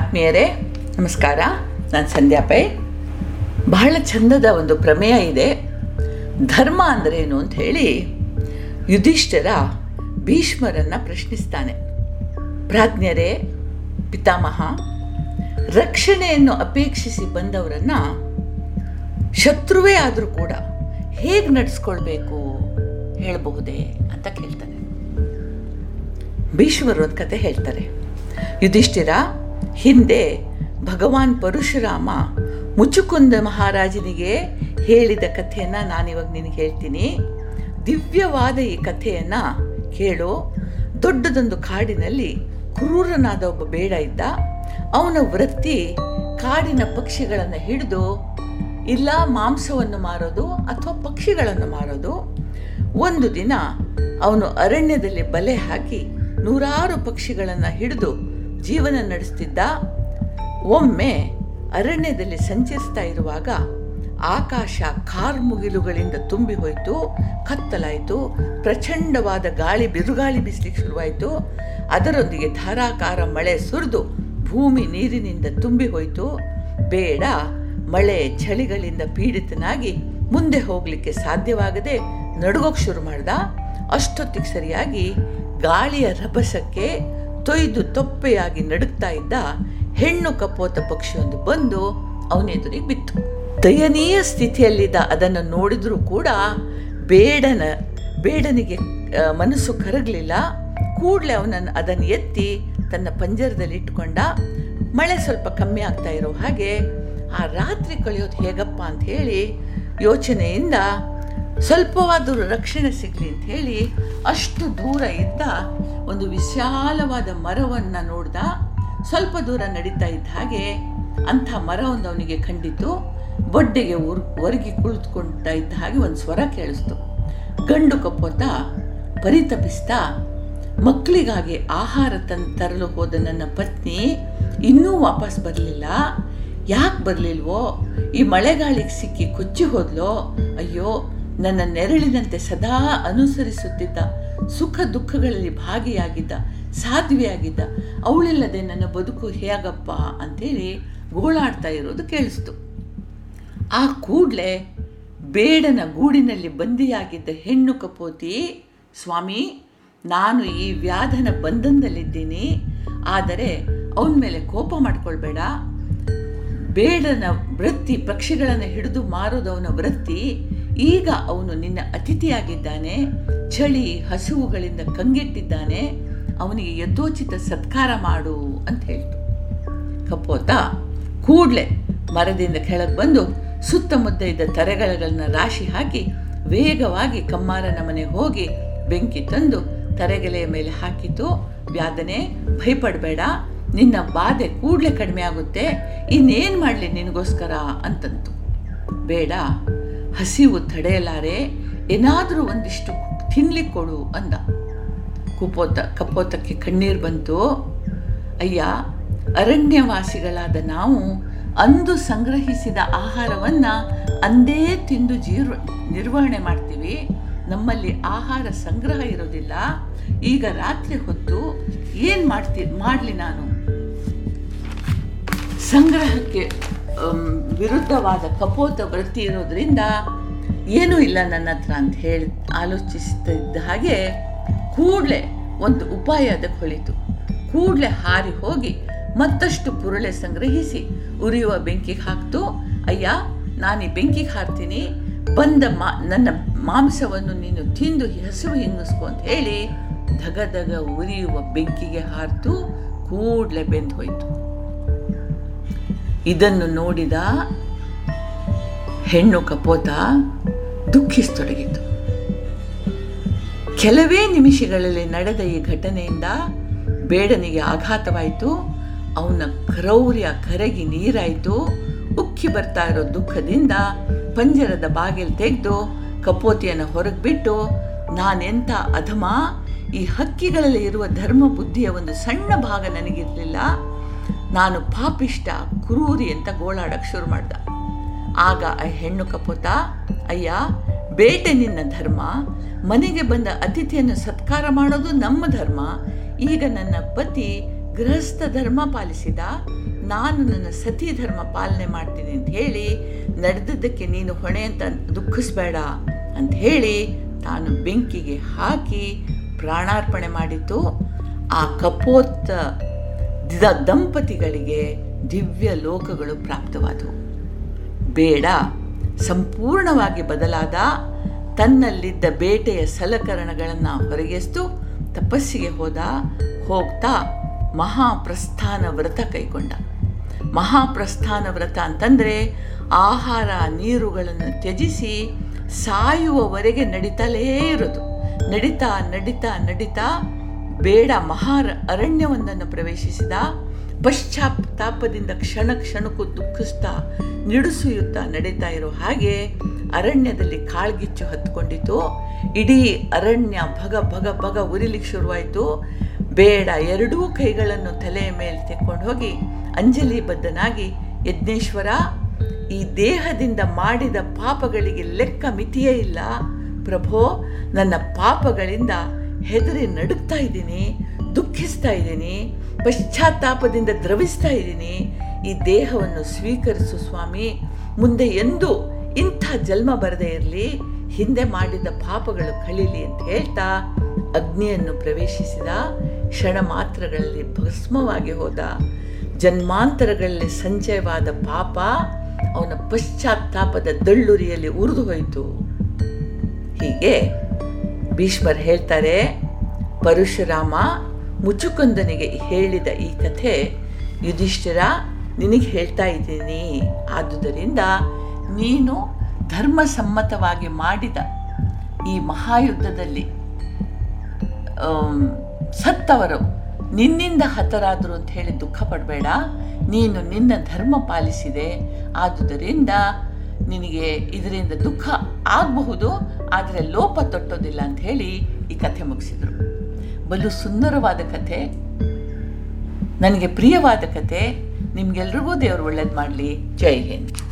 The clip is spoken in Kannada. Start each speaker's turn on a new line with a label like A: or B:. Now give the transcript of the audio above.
A: ಆತ್ಮೀಯರೇ ನಮಸ್ಕಾರ ನಾನು ಸಂಧ್ಯಾ ಪೈ ಬಹಳ ಚಂದದ ಒಂದು ಪ್ರಮೇಯ ಇದೆ ಧರ್ಮ ಅಂದ್ರೇನು ಅಂತ ಹೇಳಿ ಯುಧಿಷ್ಠರ ಭೀಷ್ಮರನ್ನು ಪ್ರಶ್ನಿಸ್ತಾನೆ ಪ್ರಾಜ್ಞರೇ ಪಿತಾಮಹ ರಕ್ಷಣೆಯನ್ನು ಅಪೇಕ್ಷಿಸಿ ಬಂದವರನ್ನು ಶತ್ರುವೇ ಆದರೂ ಕೂಡ ಹೇಗೆ ನಡೆಸ್ಕೊಳ್ಬೇಕು ಹೇಳಬಹುದೇ ಅಂತ ಕೇಳ್ತಾನೆ ಭೀಷ್ಮರು ಒಂದು ಕತೆ ಹೇಳ್ತಾರೆ ಯುಧಿಷ್ಠಿರ ಹಿಂದೆ ಭಗವಾನ್ ಪರಶುರಾಮ ಮುಚುಕುಂದ ಮಹಾರಾಜನಿಗೆ ಹೇಳಿದ ಕಥೆಯನ್ನು ನಾನಿವಾಗ ನಿನಗೆ ಹೇಳ್ತೀನಿ ದಿವ್ಯವಾದ ಈ ಕಥೆಯನ್ನು ಕೇಳು ದೊಡ್ಡದೊಂದು ಕಾಡಿನಲ್ಲಿ ಕ್ರೂರನಾದ ಒಬ್ಬ ಬೇಡ ಇದ್ದ ಅವನ ವೃತ್ತಿ ಕಾಡಿನ ಪಕ್ಷಿಗಳನ್ನು ಹಿಡಿದು ಇಲ್ಲ ಮಾಂಸವನ್ನು ಮಾರೋದು ಅಥವಾ ಪಕ್ಷಿಗಳನ್ನು ಮಾರೋದು ಒಂದು ದಿನ ಅವನು ಅರಣ್ಯದಲ್ಲಿ ಬಲೆ ಹಾಕಿ ನೂರಾರು ಪಕ್ಷಿಗಳನ್ನು ಹಿಡಿದು ಜೀವನ ನಡೆಸ್ತಿದ್ದ ಒಮ್ಮೆ ಅರಣ್ಯದಲ್ಲಿ ಸಂಚರಿಸ್ತಾ ಇರುವಾಗ ಆಕಾಶ ಕಾರ್ಮುಗಿಲುಗಳಿಂದ ತುಂಬಿ ಹೋಯಿತು ಕತ್ತಲಾಯಿತು ಪ್ರಚಂಡವಾದ ಗಾಳಿ ಬಿರುಗಾಳಿ ಬೀಸಲಿಕ್ಕೆ ಶುರುವಾಯಿತು ಅದರೊಂದಿಗೆ ಧಾರಾಕಾರ ಮಳೆ ಸುರಿದು ಭೂಮಿ ನೀರಿನಿಂದ ತುಂಬಿ ಹೋಯಿತು ಬೇಡ ಮಳೆ ಚಳಿಗಳಿಂದ ಪೀಡಿತನಾಗಿ ಮುಂದೆ ಹೋಗಲಿಕ್ಕೆ ಸಾಧ್ಯವಾಗದೆ ನಡುಗೋಕೆ ಶುರು ಮಾಡ್ದ ಅಷ್ಟೊತ್ತಿಗೆ ಸರಿಯಾಗಿ ಗಾಳಿಯ ರಭಸಕ್ಕೆ ತೊಯ್ದು ತೊಪ್ಪೆಯಾಗಿ ನಡುಗ್ತಾ ಇದ್ದ ಹೆಣ್ಣು ಕಪೋತ ಪಕ್ಷಿಯೊಂದು ಬಂದು ಅವನೆದುರಿಗೆ ಬಿತ್ತು ದಯನೀಯ ಸ್ಥಿತಿಯಲ್ಲಿದ್ದ ಅದನ್ನು ನೋಡಿದರೂ ಕೂಡ ಬೇಡನ ಬೇಡನಿಗೆ ಆ, ಮನಸ್ಸು ಕರಗಲಿಲ್ಲ ಕೂಡಲೇ ಅವನನ್ನು ಅದನ್ನು ಎತ್ತಿ ತನ್ನ ಪಂಜರದಲ್ಲಿ ಇಟ್ಕೊಂಡ ಮಳೆ ಸ್ವಲ್ಪ ಕಮ್ಮಿ ಆಗ್ತಾ ಇರೋ ಹಾಗೆ ಆ ರಾತ್ರಿ ಕಳೆಯೋದು ಹೇಗಪ್ಪ ಅಂತ ಹೇಳಿ ಯೋಚನೆಯಿಂದ ಸ್ವಲ್ಪವಾದರೂ ರಕ್ಷಣೆ ಸಿಗಲಿ ಅಂತ ಹೇಳಿ ಅಷ್ಟು ದೂರ ಇದ್ದ ಒಂದು ವಿಶಾಲವಾದ ಮರವನ್ನು ನೋಡ್ದ ಸ್ವಲ್ಪ ದೂರ ನಡೀತಾ ಇದ್ದ ಹಾಗೆ ಅಂಥ ಮರವೊಂದು ಅವನಿಗೆ ಕಂಡಿತು ಬೊಡ್ಡೆಗೆ ಉರ್ ಒರಗಿ ಕುಳಿತುಕೊಳ್ತಾ ಇದ್ದ ಹಾಗೆ ಒಂದು ಸ್ವರ ಕೇಳಿಸ್ತು ಗಂಡು ಕಪ್ಪೋತ ಪರಿತಪಿಸ್ತಾ ಮಕ್ಕಳಿಗಾಗಿ ಆಹಾರ ತನ್ ತರಲು ಹೋದ ನನ್ನ ಪತ್ನಿ ಇನ್ನೂ ವಾಪಸ್ ಬರಲಿಲ್ಲ ಯಾಕೆ ಬರಲಿಲ್ವೋ ಈ ಮಳೆಗಾಳಿಗೆ ಸಿಕ್ಕಿ ಕೊಚ್ಚಿ ಹೋದ್ಲೋ ಅಯ್ಯೋ ನನ್ನ ನೆರಳಿನಂತೆ ಸದಾ ಅನುಸರಿಸುತ್ತಿದ್ದ ಸುಖ ದುಃಖಗಳಲ್ಲಿ ಭಾಗಿಯಾಗಿದ್ದ ಸಾಧ್ವಿಯಾಗಿದ್ದ ಅವಳಿಲ್ಲದೆ ನನ್ನ ಬದುಕು ಹೇಗಪ್ಪ ಅಂತೇಳಿ ಗೋಳಾಡ್ತಾ ಇರೋದು ಕೇಳಿಸ್ತು ಆ ಕೂಡಲೇ ಬೇಡನ ಗೂಡಿನಲ್ಲಿ ಬಂದಿಯಾಗಿದ್ದ ಹೆಣ್ಣು ಕಪೋತಿ ಸ್ವಾಮಿ ನಾನು ಈ ವ್ಯಾಧನ ಬಂಧನದಲ್ಲಿದ್ದೀನಿ ಆದರೆ ಅವನ ಮೇಲೆ ಕೋಪ ಮಾಡ್ಕೊಳ್ಬೇಡ ಬೇಡನ ವೃತ್ತಿ ಪಕ್ಷಿಗಳನ್ನು ಹಿಡಿದು ಮಾರೋದು ಅವನ ವೃತ್ತಿ ಈಗ ಅವನು ನಿನ್ನ ಅತಿಥಿಯಾಗಿದ್ದಾನೆ ಚಳಿ ಹಸಿವುಗಳಿಂದ ಕಂಗೆಟ್ಟಿದ್ದಾನೆ ಅವನಿಗೆ ಯಥೋಚಿತ ಸತ್ಕಾರ ಮಾಡು ಅಂತ ಹೇಳ್ತು ಕಪೋತ ಕೂಡಲೇ ಮರದಿಂದ ಕೆಳಗೆ ಬಂದು ಸುತ್ತಮುತ್ತ ಇದ್ದ ತರೆಗಳನ್ನ ರಾಶಿ ಹಾಕಿ ವೇಗವಾಗಿ ಕಮ್ಮಾರನ ಮನೆಗೆ ಹೋಗಿ ಬೆಂಕಿ ತಂದು ತರೆಗೆಲೆಯ ಮೇಲೆ ಹಾಕಿತು ವ್ಯಾದನೆ ಭಯಪಡಬೇಡ ನಿನ್ನ ಬಾಧೆ ಕೂಡಲೇ ಕಡಿಮೆ ಆಗುತ್ತೆ ಇನ್ನೇನು ಮಾಡಲಿ ನಿನಗೋಸ್ಕರ ಅಂತಂತು ಬೇಡ ಹಸಿವು ತಡೆಯಲಾರೆ ಏನಾದರೂ ಒಂದಿಷ್ಟು ತಿನ್ಲಿಕ್ಕೆ ಕೊಡು ಅಂದ ಕುಪೋತ ಕಪೋತಕ್ಕೆ ಕಣ್ಣೀರು ಬಂತು ಅಯ್ಯ ಅರಣ್ಯವಾಸಿಗಳಾದ ನಾವು ಅಂದು ಸಂಗ್ರಹಿಸಿದ ಆಹಾರವನ್ನು ಅಂದೇ ತಿಂದು ಜೀರ್ವ ನಿರ್ವಹಣೆ ಮಾಡ್ತೀವಿ ನಮ್ಮಲ್ಲಿ ಆಹಾರ ಸಂಗ್ರಹ ಇರೋದಿಲ್ಲ ಈಗ ರಾತ್ರಿ ಹೊತ್ತು ಏನು ಮಾಡ್ತಿ ಮಾಡಲಿ ನಾನು ಸಂಗ್ರಹಕ್ಕೆ ಅಮ್, ವಿರುದ್ಧವಾದ ಕಪೋತ ವೃತ್ತಿ ಇರೋದ್ರಿಂದ ಏನೂ ಇಲ್ಲ ನನ್ನ ಹತ್ರ ಅಂತ ಹೇಳಿ ಆಲೋಚಿಸ್ತಿದ್ದ ಹಾಗೆ ಕೂಡಲೇ ಒಂದು ಉಪಾಯ ಅದಕ್ಕೆ ಹೊಳಿತು ಕೂಡಲೇ ಹಾರಿ ಹೋಗಿ ಮತ್ತಷ್ಟು ಪುರುಳೆ ಸಂಗ್ರಹಿಸಿ ಉರಿಯುವ ಬೆಂಕಿಗೆ ಹಾಕ್ತು ಅಯ್ಯ ನಾನು ಈ ಬೆಂಕಿಗೆ ಹಾರ್ತೀನಿ ಬಂದ ಮಾ ನನ್ನ ಮಾಂಸವನ್ನು ನೀನು ತಿಂದು ಹಸಿವು ಹಿಂಗಿಸ್ಕೊ ಅಂತ ಹೇಳಿ ಧಗ ಧಗ ಉರಿಯುವ ಬೆಂಕಿಗೆ ಹಾರ್ತು ಕೂಡಲೇ ಬೆಂದು ಹೋಯಿತು ಇದನ್ನು ನೋಡಿದ ಹೆಣ್ಣು ಕಪೋತ ದುಃಖಿಸತೊಡಗಿತು ಕೆಲವೇ ನಿಮಿಷಗಳಲ್ಲಿ ನಡೆದ ಈ ಘಟನೆಯಿಂದ ಬೇಡನಿಗೆ ಆಘಾತವಾಯಿತು ಅವನ ಕ್ರೌರ್ಯ ಕರಗಿ ನೀರಾಯಿತು ಉಕ್ಕಿ ಬರ್ತಾ ಇರೋ ದುಃಖದಿಂದ ಪಂಜರದ ಬಾಗಿಲು ತೆಗೆದು ಕಪೋತಿಯನ್ನು ಹೊರಗೆ ಬಿಟ್ಟು ನಾನೆಂಥ ಅಧಮ ಈ ಹಕ್ಕಿಗಳಲ್ಲಿ ಇರುವ ಧರ್ಮ ಬುದ್ಧಿಯ ಒಂದು ಸಣ್ಣ ಭಾಗ ನನಗಿರಲಿಲ್ಲ ನಾನು ಪಾಪಿಷ್ಟ ಕ್ರೂರಿ ಅಂತ ಗೋಳಾಡಕ್ಕೆ ಶುರು ಮಾಡ್ದ ಆಗ ಆ ಹೆಣ್ಣು ಕಪೋತ ಅಯ್ಯ ಬೇಟೆ ನಿನ್ನ ಧರ್ಮ ಮನೆಗೆ ಬಂದ ಅತಿಥಿಯನ್ನು ಸತ್ಕಾರ ಮಾಡೋದು ನಮ್ಮ ಧರ್ಮ ಈಗ ನನ್ನ ಪತಿ ಗೃಹಸ್ಥ ಧರ್ಮ ಪಾಲಿಸಿದ ನಾನು ನನ್ನ ಸತಿ ಧರ್ಮ ಪಾಲನೆ ಮಾಡ್ತೀನಿ ಅಂತ ಹೇಳಿ ನಡೆದದ್ದಕ್ಕೆ ನೀನು ಹೊಣೆ ಅಂತ ದುಃಖಿಸ್ಬೇಡ ಅಂತ ಹೇಳಿ ತಾನು ಬೆಂಕಿಗೆ ಹಾಕಿ ಪ್ರಾಣಾರ್ಪಣೆ ಮಾಡಿತು ಆ ಕಪೋತ್ತ ದ ದಂಪತಿಗಳಿಗೆ ದಿವ್ಯ ಲೋಕಗಳು ಪ್ರಾಪ್ತವಾದವು ಬೇಡ ಸಂಪೂರ್ಣವಾಗಿ ಬದಲಾದ ತನ್ನಲ್ಲಿದ್ದ ಬೇಟೆಯ ಸಲಕರಣಗಳನ್ನು ಹೊರಗೆಸ್ತು ತಪಸ್ಸಿಗೆ ಹೋದ ಹೋಗ್ತಾ ಮಹಾಪ್ರಸ್ಥಾನ ವ್ರತ ಕೈಗೊಂಡ ಮಹಾಪ್ರಸ್ಥಾನ ವ್ರತ ಅಂತಂದರೆ ಆಹಾರ ನೀರುಗಳನ್ನು ತ್ಯಜಿಸಿ ಸಾಯುವವರೆಗೆ ನಡೀತಲೇ ಇರೋದು ನಡಿತಾ ನಡಿತಾ ನಡಿತಾ ಬೇಡ ಮಹಾರ ಅರಣ್ಯವೊಂದನ್ನು ಪ್ರವೇಶಿಸಿದ ಪಶ್ಚಾತ್ತಾಪದಿಂದ ಕ್ಷಣ ಕ್ಷಣಕ್ಕೂ ದುಃಖಿಸ್ತಾ ನಿಡುಸುಯುತ್ತಾ ನಡೀತಾ ಇರೋ ಹಾಗೆ ಅರಣ್ಯದಲ್ಲಿ ಕಾಳ್ಗಿಚ್ಚು ಹತ್ಕೊಂಡಿತು ಇಡೀ ಅರಣ್ಯ ಭಗ ಭಗ ಭಗ ಉರಿಲಿಕ್ಕೆ ಶುರುವಾಯಿತು ಬೇಡ ಎರಡೂ ಕೈಗಳನ್ನು ತಲೆಯ ಮೇಲೆ ತೆಕ್ಕೊಂಡು ಹೋಗಿ ಅಂಜಲಿ ಬದ್ಧನಾಗಿ ಯಜ್ಞೇಶ್ವರ ಈ ದೇಹದಿಂದ ಮಾಡಿದ ಪಾಪಗಳಿಗೆ ಲೆಕ್ಕ ಮಿತಿಯೇ ಇಲ್ಲ ಪ್ರಭೋ ನನ್ನ ಪಾಪಗಳಿಂದ ಹೆದರಿ ನಡುಗ್ತಾ ಇದ್ದೀನಿ ದುಃಖಿಸ್ತಾ ಇದ್ದೀನಿ ಪಶ್ಚಾತ್ತಾಪದಿಂದ ದ್ರವಿಸ್ತಾ ಇದ್ದೀನಿ ಈ ದೇಹವನ್ನು ಸ್ವೀಕರಿಸು ಸ್ವಾಮಿ ಮುಂದೆ ಎಂದೂ ಇಂಥ ಜನ್ಮ ಬರದೇ ಇರಲಿ ಹಿಂದೆ ಮಾಡಿದ ಪಾಪಗಳು ಕಳೀಲಿ ಅಂತ ಹೇಳ್ತಾ ಅಗ್ನಿಯನ್ನು ಪ್ರವೇಶಿಸಿದ ಕ್ಷಣ ಮಾತ್ರಗಳಲ್ಲಿ ಭಸ್ಮವಾಗಿ ಹೋದ ಜನ್ಮಾಂತರಗಳಲ್ಲಿ ಸಂಚಯವಾದ ಪಾಪ ಅವನ ಪಶ್ಚಾತ್ತಾಪದ ದಳ್ಳುರಿಯಲ್ಲಿ ಉರಿದು ಹೋಯಿತು ಹೀಗೆ ಭೀಷ್ಮರ್ ಹೇಳ್ತಾರೆ ಪರಶುರಾಮ ಮುಚುಕುಂದನಿಗೆ ಹೇಳಿದ ಈ ಕಥೆ ಯುಧಿಷ್ಠಿರ ನಿನಗೆ ಹೇಳ್ತಾ ಇದ್ದೀನಿ ಆದುದರಿಂದ ನೀನು ಧರ್ಮಸಮ್ಮತವಾಗಿ ಮಾಡಿದ ಈ ಮಹಾಯುದ್ಧದಲ್ಲಿ ಆಮ್, ಸತ್ತವರು ನಿನ್ನಿಂದ ಹತರಾದರು ಅಂತ ಹೇಳಿ ದುಃಖ ಪಡಬೇಡ ನೀನು ನಿನ್ನ ಧರ್ಮ ಪಾಲಿಸಿದೆ ಆದುದರಿಂದ ನಿನಗೆ ಇದರಿಂದ ದುಃಖ ಆಗಬಹುದು ಆದರೆ ಲೋಪ ತೊಟ್ಟೋದಿಲ್ಲ ಅಂತ ಹೇಳಿ ಈ ಕಥೆ ಮುಗಿಸಿದರು ಬಲು ಸುಂದರವಾದ ಕಥೆ ನನಗೆ ಪ್ರಿಯವಾದ ಕಥೆ ನಿಮಗೆಲ್ರಿಗೂ ದೇವರು ಒಳ್ಳೇದು ಮಾಡಲಿ ಜೈ ಹಿಂದ್